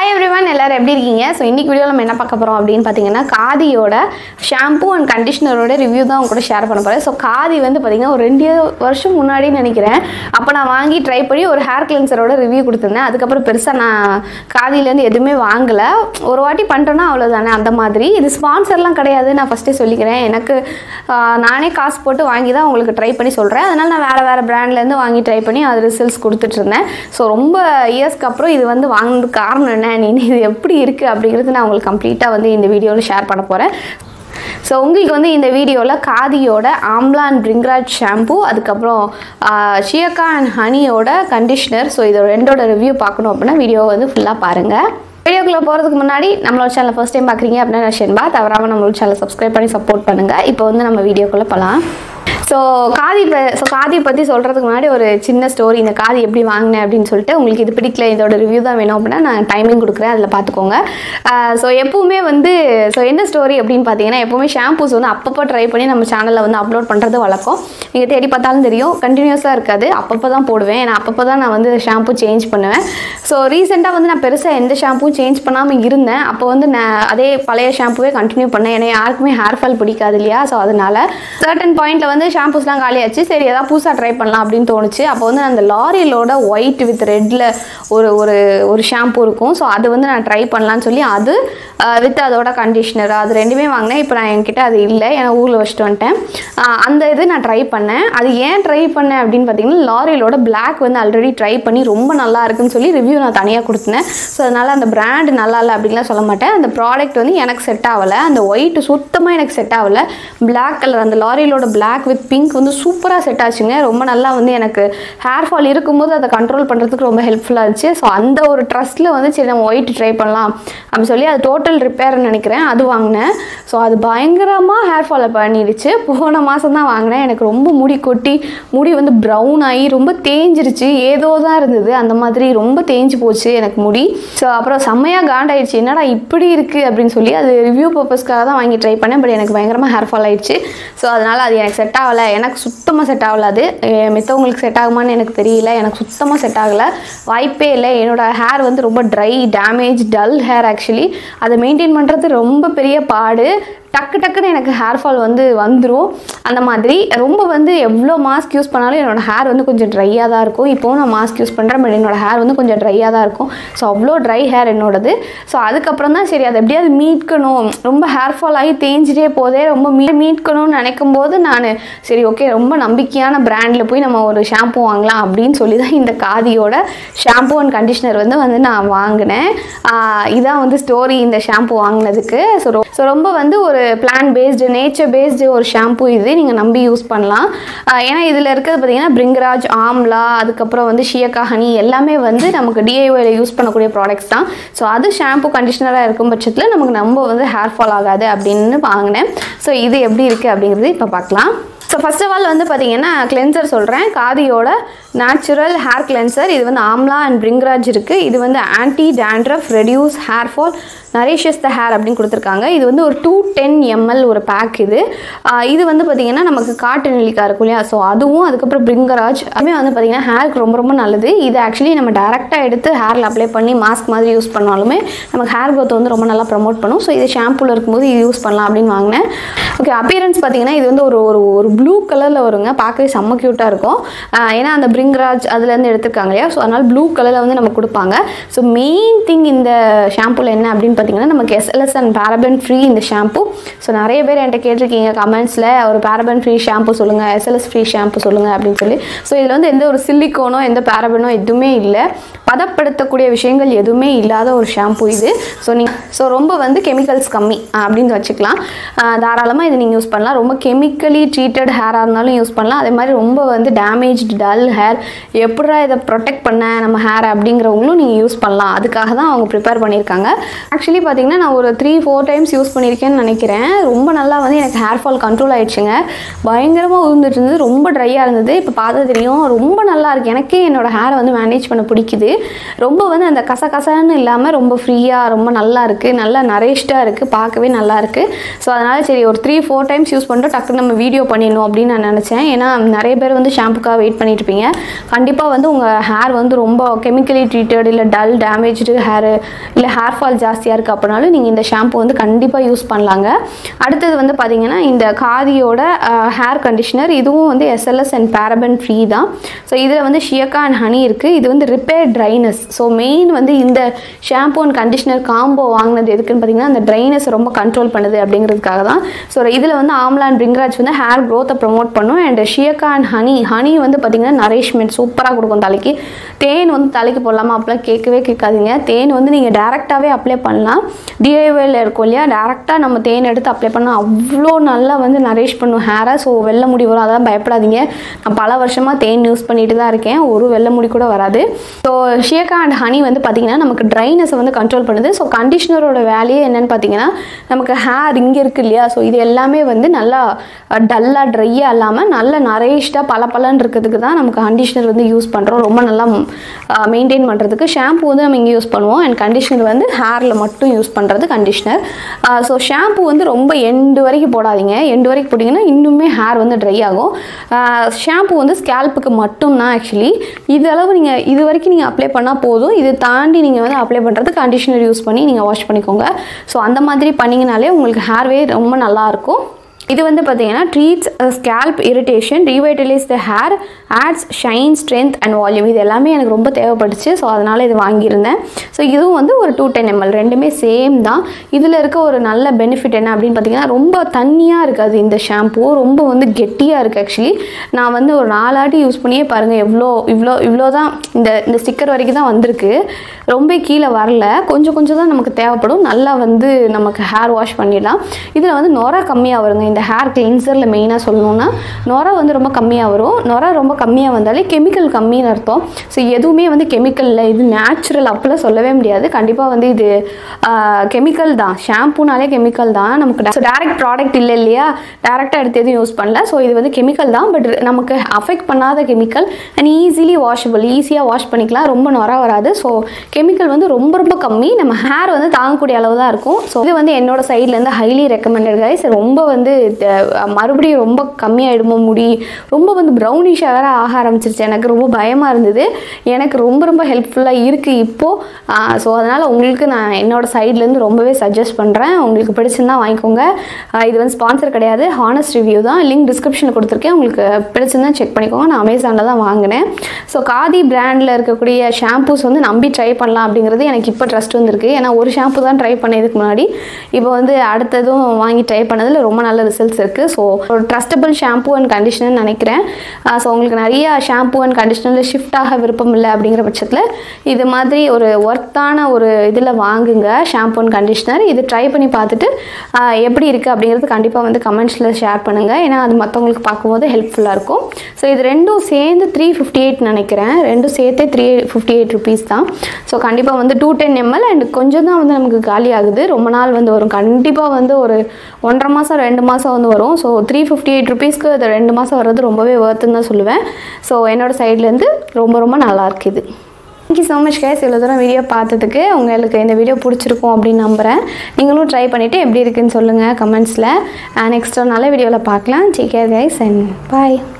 hi everyone எல்லாரும் எப்படி இருக்கீங்க ஸோ இன்னைக்கு வீடியோ நம்ம என்ன பார்க்க போகிறோம் அப்படின்னு பார்த்தீங்கன்னா காதியோட ஷாம்பு அண்ட் கண்டிஷனரோட ரிவ்யூ தான் உங்க கூட ஷேர் பண்ண போகிறேன் ஸோ காதி வந்து பார்த்தீங்கன்னா ஒரு ரெண்டு வருஷம் முன்னாடி நினைக்கிறேன் அப்போ நான் வாங்கி ட்ரை பண்ணி ஒரு ஹேர் கிளென்சரோட ரிவ்யூ கொடுத்துருந்தேன் அதுக்கப்புறம் பெருசாக நான் காதியிலேருந்து எதுவுமே வாங்கலை ஒரு வாட்டி பண்ணிட்டோன்னா அவ்வளோதானே அந்த மாதிரி இது ஸ்பான்சர்லாம் கிடையாது நான் ஃபஸ்ட்டே சொல்லிக்கிறேன் எனக்கு ஆஹ், நானே காசு போட்டு வாங்கி தான் உங்களுக்கு ட்ரை பண்ணி சொல்கிறேன் அதனால் நான் வேறு வேறு பிராண்ட்லேருந்து வாங்கி ட்ரை பண்ணி அது ரிசல்ட்ஸ் கொடுத்துட்டு இருந்தேன் ஸோ ரொம்ப இயர்ஸ்க்கு அப்புறம் இது வந்து வாங்கினதுக்கு காரணம் என்ன நீ இது எப்படி இருக்குது அப்படிங்கிறது நான் உங்களுக்கு கம்ப்ளீட்டாக வந்து இந்த வீடியோவில் ஷேர் பண்ண போகிறேன் ஸோ உங்களுக்கு வந்து இந்த வீடியோவில் காதியோட ஆம்லா அண்ட் பிரிங்ராஜ் ஷாம்பு அதுக்கப்புறம் ஷியக்கா அண்ட் ஹனியோட கண்டிஷ்னர் ஸோ இதோட ரெண்டோட ரிவ்யூ பார்க்கணும் அப்படின்னா வீடியோ வந்து ஃபுல்லாக பாருங்கள் வீடியோக்குள்ளே போகிறதுக்கு முன்னாடி நம்மளோட சேனல் ஃபர்ஸ்ட் டைம் பார்க்குறீங்க அப்படின்னா நான் ஷென்பா தவறாமல் நம்மளோட சேனல் சப்ஸ்கிரைப் பண்ணி சப்போர்ட் பண்ணுங்கள் இப்போ வந்து நம்ம வீடியோக்குள்ளே போகலாம் ஸோ காதி ஸோ காதியை பற்றி சொல்கிறதுக்கு முன்னாடி ஒரு சின்ன ஸ்டோரி இந்த காதி எப்படி வாங்கினேன் அப்படின்னு சொல்லிட்டு உங்களுக்கு இது பிடிக்கல இதோட ரிவ்யூ தான் வேணும் அப்படின்னா நான் டைமிங் கொடுக்குறேன் அதில் பார்த்துக்கோங்க ஸோ எப்பவுமே வந்து ஸோ என்ன ஸ்டோரி அப்படின்னு பார்த்தீங்கன்னா எப்பவுமே ஷாம்பூஸ் வந்து அப்பப்போ ட்ரை பண்ணி நம்ம சேனலில் வந்து அப்லோட் பண்ணுறது வழக்கம் நீங்கள் தேடி பார்த்தாலும் தெரியும் கண்டினியூஸாக இருக்காது அப்பப்போ தான் போடுவேன் ஏன்னா அப்பப்போ தான் நான் வந்து ஷாம்பு சேஞ்ச் பண்ணுவேன் ஸோ ரீசெண்டாக வந்து நான் பெருசாக எந்த ஷாம்பும் சேஞ்ச் பண்ணாமல் இருந்தேன் அப்போ வந்து நான் அதே பழைய ஷாம்புவே கண்டினியூ பண்ணேன் ஏன்னா யாருக்குமே ஹேர் ஃபால் பிடிக்காது இல்லையா ஸோ அதனால சர்டன் பாயிண்ட்டில் வந்து ஷாம்பூஸ்லாம் காலியாச்சு சரி ஏதாவது புதுசாக ட்ரை பண்ணலாம் அப்படின்னு தோணுச்சு அப்போ வந்து அந்த லாரியலோட ஒயிட் வித் ரெட்டில் ஒரு ஒரு ஒரு ஷாம்பு இருக்கும் ஸோ அது வந்து நான் ட்ரை பண்ணலான்னு சொல்லி அது வித் அதோட கண்டிஷ்னர் அது ரெண்டுமே வாங்கினேன் இப்போ நான் என்கிட்ட அது இல்லை ஏன்னா ஊரில் வச்சுட்டு வந்துட்டேன் ஆஹ் அந்த இது நான் ட்ரை பண்ணேன் அது ஏன் ட்ரை பண்ணேன் அப்படின்னு பார்த்தீங்கன்னா லாரியலோட பிளாக் வந்து ஆல்ரெடி ட்ரை பண்ணி ரொம்ப நல்லா இருக்குன்னு சொல்லி ரிவ்யூ நான் தனியாக கொடுத்தேன் ஸோ அதனால் அந்த பிராண்ட் நல்லா இல்லை அப்படின்லாம் சொல்ல மாட்டேன் அந்த ப்ராடக்ட் வந்து எனக்கு செட் ஆகலை அந்த ஒயிட் சுத்தமாக எனக்கு செட் ஆகலை பிளாக் கலர் அந்த லாரியலோட பிளாக் வித் பிங்க் வந்து சூப்பராக செட் ஆச்சுங்க ரொம்ப நல்லா வந்து எனக்கு ஹேர் ஃபால் இருக்கும்போது அதை கண்ட்ரோல் பண்ணுறதுக்கு ரொம்ப ஹெல்ப்ஃபுல்லாக இருந்துச்சு ஸோ அந்த ஒரு ட்ரஸ்ட்டில் வந்து சரி நம்ம ஒயிட் ட்ரை பண்ணலாம் அப்படின்னு சொல்லி அது டோட்டல் ரிப்பேர்னு நினைக்கிறேன் அது வாங்கினேன் ஸோ அது பயங்கரமாக ஹேர் ஃபாலை பண்ணிடுச்சு போன மாதம் தான் வாங்கினேன் எனக்கு ரொம்ப முடி கொட்டி முடி வந்து ப்ரௌன் ஆகி ரொம்ப தேஞ்சிருச்சு ஏதோ தான் இருந்தது அந்த மாதிரி ரொம்ப தேஞ்சு போச்சு எனக்கு முடி ஸோ அப்புறம் செம்மையாக காண்டாயிடுச்சு என்னடா இப்படி இருக்குது அப்படின்னு சொல்லி அது ரிவ்யூ பர்பஸ்க்காக தான் வாங்கி ட்ரை பண்ணேன் பட் எனக்கு பயங்கரமாக ஹேர் ஃபால் ஆயிடுச்சு ஸோ அதனால் அது எனக்கு செட் ஆகலை எனக்கு சுத்தமாக செட் ஆகல அது எ- மித்தவங்களுக்கு செட் ஆகுமான்னு எனக்கு தெரியல எனக்கு சுத்தமாக செட் ஆகலை வாய்ப்பே இல்லை என்னோட ஹேர் வந்து ரொம்ப dry damage dull hair actually அதை மெயின்டைன் பண்ணுறது ரொம்ப பெரிய பாடு டக்கு டக்குன்னு எனக்கு ஹேர் ஃபால் வந்து வந்துடும் அந்த மாதிரி ரொம்ப வந்து எவ்வளோ மாஸ்க் யூஸ் பண்ணாலும் என்னோட ஹேர் வந்து கொஞ்சம் ட்ரையாக தான் இருக்கும் இப்போவும் நான் மாஸ்க் யூஸ் பண்ணுறேன் பட் என்னோட ஹேர் வந்து கொஞ்சம் ட்ரையாக தான் இருக்கும் ஸோ அவ்வளோ ட்ரை ஹேர் என்னோடது ஸோ அதுக்கப்புறம் தான் சரி அதை எப்படியாவது மீட்கணும் ரொம்ப ஹேர் ஃபால் ஆகி தேஞ்சிட்டே போதே ரொம்ப மீ மீட்கணும்னு நினைக்கும் போது நான் சரி ஓகே ரொம்ப நம்பிக்கையான பிராண்டில் போய் நம்ம ஒரு ஷாம்பு வாங்கலாம் அப்படின்னு சொல்லி தான் இந்த காதியோட ஷாம்பு அண்ட் கண்டிஷனர் வந்து வந்து நான் வாங்கினேன் ஆஹ் இதான் வந்து ஸ்டோரி இந்த ஷாம்பு வாங்கினதுக்கு ஸோ ஸோ ரொம்ப வந்து ஒரு பிளான் பேஸ்டு நேச்சர் பேஸ்டு ஒரு ஷாம்பு இது நீங்கள் நம்பி யூஸ் பண்ணலாம் ஆஹ் ஏன்னா இதில் இருக்கிறது பார்த்தீங்கன்னா பிரிங்கராஜ் ஆம்லா அதுக்கப்புறம் வந்து ஷியக்கா ஹனி எல்லாமே வந்து நமக்கு டிஐஒயில் யூஸ் பண்ணக்கூடிய ப்ராடக்ட்ஸ் தான் ஸோ அது ஷாம்பு கண்டிஷனராக இருக்கும் பட்சத்தில் நமக்கு நம்ம வந்து ஹேர் ஃபால் ஆகாது அப்படின்னு வாங்கினேன் ஸோ இது எப்படி இருக்குது அப்படிங்கிறது இப்போ பார்க்கலாம் ஸோ ஃபர்ஸ்ட் ஆஃப் ஆல் வந்து பார்த்தீங்கன்னா கிளென்சர் சொல்கிறேன் காதியோட நேச்சுரல் ஹேர் கிளென்சர் இது வந்து ஆம்லா அண்ட் பிரிங்ராஜ் இருக்குது இது வந்து anti dandruff reduce hair fall nourishes the hair அப்படின்னு கொடுத்துருக்காங்க இது வந்து ஒரு டூ டென் எம்எல் ஒரு பேக் இது ஆஹ் இது வந்து பார்த்திங்கன்னா நமக்கு காட்டு நெல்லிக்காய் இருக்கும் இல்லையா ஸோ அதுவும் அதுக்கப்புறம் பிரிங்கராஜ் அதுவுமே வந்து பார்த்திங்கன்னா ஹேருக்கு ரொம்ப ரொம்ப நல்லது இது ஆக்சுவலி நம்ம டேரெக்டாக எடுத்து ஹேரில் அப்ளை பண்ணி மாஸ்க் மாதிரி யூஸ் பண்ணாலுமே நமக்கு ஹேர் growth வந்து ரொம்ப நல்லா ப்ரமோட் பண்ணும் ஸோ இது ஷாம்பூவில் இருக்கும்போது இது யூஸ் பண்ணலாம் அப்படின்னு வாங்கினேன் ஓகே அப்பியரன்ஸ் பார்த்தீங்கன்னா இது வந்து ஒரு ஒரு ஒரு ப்ளூ கலரில் வருங்க பார்க்கவே செம்ம க்யூட்டாக இருக்கும் ஆஹ் ஏன்னா அந்த பிரிங்ராஜ் அதுலேருந்து எடுத்திருக்காங்க இல்லையா ஸோ அதனால் ப்ளூ கலரில் வந்து நமக்கு கொடுப்பாங்க ஸோ மெயின் திங் இந்த ஷாம்பூவில் என்ன அப்படின்னு பார்த்தீங்கன்னா நமக்கு எஸ்எல்எஸ் அண்ட் பேரபன் ஃப்ரீ இந்த ஷாம்பு ஸோ நிறைய பேர் என்கிட்ட கேட்டிருக்கீங்க கமெண்ட்ஸில் ஒரு பேரபன் ஃப்ரீ ஷாம்பு சொல்லுங்கள் எஸ்எல்எஸ் ஃப்ரீ ஷாம்பு சொல்லுங்கள் அப்படின்னு சொல்லி ஸோ இதில் வந்து எந்த ஒரு சிலிக்கோனோ எந்த பேரபனோ எதுவுமே இல்லை பதப்படுத்தக்கூடிய விஷயங்கள் எதுவுமே இல்லாத ஒரு ஷாம்பு இது ஸோ நீ ஸோ ரொம்ப வந்து கெமிக்கல்ஸ் கம்மி ஆஹ் அப்படின்னு வச்சுக்கலாம் தாராளமாக இது நீங்கள் யூஸ் பண்ணலாம் ரொம்ப கெமிக்கலி ட்ரீட்டட் ஹேராக இருந்தாலும் யூஸ் பண்ணலாம் அதே மாதிரி ரொம்ப வந்து டேமேஜ்டு டல் ஹேர் எப்படா இதை ப்ரொடெக்ட் பண்ண நம்ம ஹேர் அப்படிங்கிறவங்களும் நீங்கள் யூஸ் பண்ணலாம் அதுக்காக தான் அவங்க ப்ரிப்பேர் பண்ணியிருக்காங்க ஆக்சுவலி பார்த்தீங்கன்னா நான் ஒரு த்ரீ ஃபோர் டைம்ஸ் யூஸ் பண்ணியிருக்கேன்னு நினைக்கிறேன் ரொம்ப நல்லா வந்து எனக்கு ஹேர் ஃபால் கண்ட்ரோல் ஆயிடுச்சுங்க பயங்கரமாக உழுந்துட்டு இருந்தது ரொம்ப ட்ரையாக இருந்தது இப்போ பார்த்தா தெரியும் ரொம்ப நல்லா இருக்கு எனக்கே என்னோட ஹேரை வந்து மேனேஜ் பண்ண பிடிக்குது ரொம்ப வந்து அந்த கசகசன்னு இல்லாமல் ரொம்ப ஃப்ரீயாக ரொம்ப நல்லா இருக்குது நல்லா நரேஷ்டாக இருக்குது பார்க்கவே நல்லா இருக்குது ஸோ அதனால் சரி ஒரு த்ரீ ஃபோர் டைம்ஸ் யூஸ் பண்ணிட்டு டக்குன்னு நம்ம வீடியோ பண்ணிடணும் அப்படின்னு நான் நினச்சேன் ஏன்னா நிறைய பேர் வந்து ஷாம்புக்காக வெயிட் பண்ணிட்டு இருப்பீங்க கண்டிப்பாக வந்து உங்கள் ஹேர் வந்து ரொம்ப கெமிக்கலி ட்ரீட்டட் இல்லை டல் டேமேஜ்டு ஹேர் இல்லை ஹேர் ஃபால் ஜாஸ்தியாக இருக்குது அப்படின்னாலும் நீங்கள் இந்த ஷாம்பு வந்து கண்டிப்பாக யூஸ் பண்ணலாங்க அடுத்தது வந்து பார்த்தீங்கன்னா இந்த காதியோட ஹேர் கண்டிஷனர் இதுவும் வந்து எஸ்எல்எஸ் அண்ட் பேரபன் ஃப்ரீ தான் ஸோ இதில் வந்து ஷியக்கா அண்ட் ஹனி இருக்குது இது வந்து ரிப்பேர் ட்ரைனஸ் ஸோ மெயின் வந்து இந்த ஷாம்பு அண்ட் கண்டிஷனர் காம்போ வாங்கினது எதுக்குன்னு பார்த்தீங்கன்னா அந்த ட்ரைனஸ் ரொம்ப கண்ட்ரோல் பண்ணுது அப்படிங்கிறதுக்காக தான் ஸோ இதில் வந்து ஆம்லா அண்ட் பிரிங்கராஜ் வந்து ஹேர் க்ரோத்தை ப்ரொமோட் பண்ணும் and shikakai and honey honey வந்து பார்த்தீங்கன்னா நரிஷ்மெண்ட் சூப்பராக கொடுக்கும் தலைக்கு தேன் வந்து தலைக்கு போடலாமா அப்படிலாம் கேட்கவே கேட்காதீங்க தேன் வந்து நீங்கள் டேரெக்டாகவே அப்ளை பண்ணலாம் டிஐவேல இருக்கும் இல்லையா டேரெக்டாக நம்ம தேன் எடுத்து அப்ளை பண்ணால் அவ்வளோ நல்லா வந்து நரிஷ் பண்ணும் ஹேரை ஸோ வெள்ளை முடி வரும் அதெல்லாம் பயப்படாதீங்க நான் பல வருஷமாக தேன் யூஸ் பண்ணிட்டு தான் இருக்கேன் ஒரு வெள்ளை முடி கூட வராது ஸோ ஷியக்கா அண்ட் ஹனி வந்து பார்த்திங்கன்னா நமக்கு ட்ரைனஸை வந்து கண்ட்ரோல் பண்ணுது ஸோ கண்டிஷனரோட வேலையே என்னன்னு பார்த்தீங்கன்னா நமக்கு ஹேர் இங்கே இருக்குது இல்லையா ஸோ இது எல்லாமே வந்து நல்லா டல்லாக ட்ரையாக இல்லாமல் நல்ல நரேஷ்டாக பல பலன்னு இருக்கிறதுக்கு தான் நமக்கு கண்டிஷனர் வந்து யூஸ் பண்ணுறோம் ரொம்ப நல்லா மெயின்டைன் பண்ணுறதுக்கு ஷாம்பு வந்து நம்ம இங்கே யூஸ் பண்ணுவோம் அண்ட் கண்டிஷனர் வந்து ஹேரில் மட்டும் யூஸ் பண்ணுறது கண்டிஷனர் ஸோ ஷாம்பு வந்து ரொம்ப எண்டு வரைக்கும் போடாதீங்க எண்டு வரைக்கும் போட்டிங்கன்னா இன்னுமே ஹேர் வந்து ட்ரை ஆகும் ஷாம்பு வந்து ஸ்கேல்ப்புக்கு மட்டும்தான் ஆக்சுவலி இது அளவு நீங்கள் இது வரைக்கும் நீங்கள் அப்ளை பண்ணால் போதும் இது தாண்டி நீங்கள் வந்து அப்ளை பண்ணுறது கண்டிஷனர் யூஸ் பண்ணி நீங்கள் வாஷ் பண்ணிக்கோங்க ஸோ அந்த மாதிரி பண்ணிங்கனாலே உங்களுக்கு ஹேர்வே ரொம்ப நல்லாயிருக்கும் இது வந்து பார்த்தீங்கன்னா treats scalp irritation revitalise the hair adds shine strength and volume இது எல்லாமே எனக்கு ரொம்ப தேவைப்பட்டுச்சு ஸோ அதனால் இது வாங்கியிருந்தேன் ஸோ இதுவும் வந்து ஒரு டூ டென் எம்எல் ரெண்டுமே சேம் தான் இதில் இருக்க ஒரு நல்ல பெனிஃபிட் என்ன அப்படின்னு பார்த்தீங்கன்னா ரொம்ப தண்ணியாக இருக்காது இந்த ஷாம்பு ரொம்ப வந்து கெட்டியாக இருக்குது ஆக்சுவலி நான் வந்து ஒரு நாலாட்டி யூஸ் பண்ணியே பாருங்கள் எவ்வளோ இவ்வளோ இவ்வளோ தான் இந்த இந்த ஸ்டிக்கர் வரைக்கும் தான் வந்திருக்கு ரொம்ப கீழே வரல கொஞ்சம் கொஞ்சம் தான் நமக்கு தேவைப்படும் நல்லா வந்து நமக்கு ஹேர் வாஷ் பண்ணிடலாம் இதில் வந்து நொர கம்மியாக வருங்க இந்த ஹேர் கிளென்சரில் மெயினாக சொல்லணும்னா நொர வந்து ரொம்ப கம்மியாக வரும் நொர ரொம்ப கம்மியாக வந்தாலே கெமிக்கல் கம்மின்னு அர்த்தம் ஸோ எதுவுமே வந்து கெமிக்கலில் இது நேச்சுரல் அப்பெல்லாம் சொல்லவே முடியாது கண்டிப்பாக வந்து இது கெமிக்கல் தான் ஷாம்பூனாலே கெமிக்கல் தான் நமக்கு ஸோ டேரக்ட் ப்ராடக்ட் இல்லை இல்லையா டேரெக்டாக எடுத்து எதுவும் யூஸ் பண்ணல ஸோ இது வந்து கெமிக்கல் தான் பட் நமக்கு அஃபெக்ட் பண்ணாத கெமிக்கல் அண்ட் ஈஸிலி வாஷபிள் ஈஸியாக வாஷ் பண்ணிக்கலாம் ரொம்ப நொர வராது ஸோ கெமிக்கல் வந்து ரொம்ப ரொம்ப கம்மி நம்ம ஹேர் வந்து தாங்கக்கூடிய அளவு தான் இருக்கும் ஸோ இது வந்து என்னோட சைட்லேருந்து ஹைலி ரெக்கமெண்டட் கைஸ் ரொம்ப வந்து அஹ், மறுபடியும் ரொம்ப கம்மியாயிடுமோ முடி ரொம்ப வந்து ப்ரௌனிஷாக வேற ஆக ஆரம்பிச்சிருச்சு எனக்கு ரொம்ப பயமாக இருந்தது எனக்கு ரொம்ப ரொம்ப ஹெல்ப்ஃபுல்லாக இருக்குது இப்போது ஸோ அதனால் உங்களுக்கு நான் என்னோட சைட்லேருந்து ரொம்பவே சஜஸ்ட் பண்ணுறேன் உங்களுக்கு பிடிச்சிருந்தா வாங்கிக்கோங்க அஹ், இது வந்து ஸ்பான்சர் கிடையாது ஹானஸ்ட் ரிவ்யூ தான் லிங்க் டிஸ்கிரிப்ஷனில் கொடுத்துருக்கேன் உங்களுக்கு பிடிச்சிருந்தா செக் பண்ணிக்கோங்க நான் அமேசானில் தான் வாங்கினேன் ஸோ காதி பிராண்டில் இருக்கக்கூடிய ஷாம்பூஸ் வந்து நம்பி ட்ரை பண்ணலாம் அப்படிங்கிறது எனக்கு இப்போ ட்ரஸ்ட் வந்திருக்கு ஏன்னா ஒரு ஷாம்பு தான் ட்ரை பண்ணேன் இதுக்கு முன்னாடி இப்போ வந்து அடுத்ததும் வாங்கி ட்ரை பண்ணதில் ரொம்ப நல்ல ரிசல்ட்ஸ் இருக்குது ஸோ ஒரு ட்ரஸ்டபிள் ஷாம்பூ அண்ட் கண்டிஷனர் நினைக்கிறேன் ஸோ உங்களுக்கு நிறைய ஷாம்பூ அண்ட் கண்டிஷனரில் ஷிஃப்ட் ஆக விருப்பம் இல்லை அப்படிங்கிற பட்சத்தில் இது மாதிரி ஒரு ஒர்த்தான ஒரு இதில் வாங்குங்க ஷாம்பூ அண்ட் கண்டிஷனர் இது ட்ரை பண்ணி பார்த்துட்டு ஆஹ், எப்படி இருக்குது அப்படிங்கிறது கண்டிப்பாக வந்து கமெண்ட்ஸில் ஷேர் பண்ணுங்கள் ஏன்னா அது மற்றவங்களுக்கு பார்க்கும்போது ஹெல்ப்ஃபுல்லாக இருக்கும் ஸோ இது ரெண்டும் சேர்ந்து த்ரீ ஃபிஃப்டி எயிட் நினைக்கிறேன் ரெண்டும் சேர்த்தே த்ரீ ஃபிஃப்டி எயிட் ருபீஸ் தான் ஸோ கண்டிப்பாக வந்து டூ டென் எம்எல் அண்ட் கொஞ்சம் தான் வந்து நமக்கு காலி ஆகுது ரொம்ப நாள் வந்து வரும் கண்டிப்பாக வந்து ஒரு ஒன்றரை மாதம் ரெண்டு மாதம் வந்து வரும் ஸோ த்ரீ ஃபிஃப்டி எயிட் ருபீஸ்க்கு அது ரெண்டு மாதம் வர்றது ரொம்பவே ஒர்த்துன்னு தான் சொல்லுவேன் ஸோ என்னோட சைட்லேருந்து ரொம்ப ரொம்ப நல்லா இருக்கு இது தேங்க்யூ ஸோ மச் கைஸ் இவ்வளோ தூரம் வீடியோ பார்த்ததுக்கு உங்களுக்கு இந்த வீடியோ பிடிச்சிருக்கும் அப்படின்னு நம்புகிறேன் நீங்களும் ட்ரை பண்ணிவிட்டு எப்படி இருக்குன்னு சொல்லுங்கள் கமெண்ட்ஸில் நெக்ஸ்ட் ஒரு நல்ல வீடியோவில் பார்க்கலாம் take care guys and bye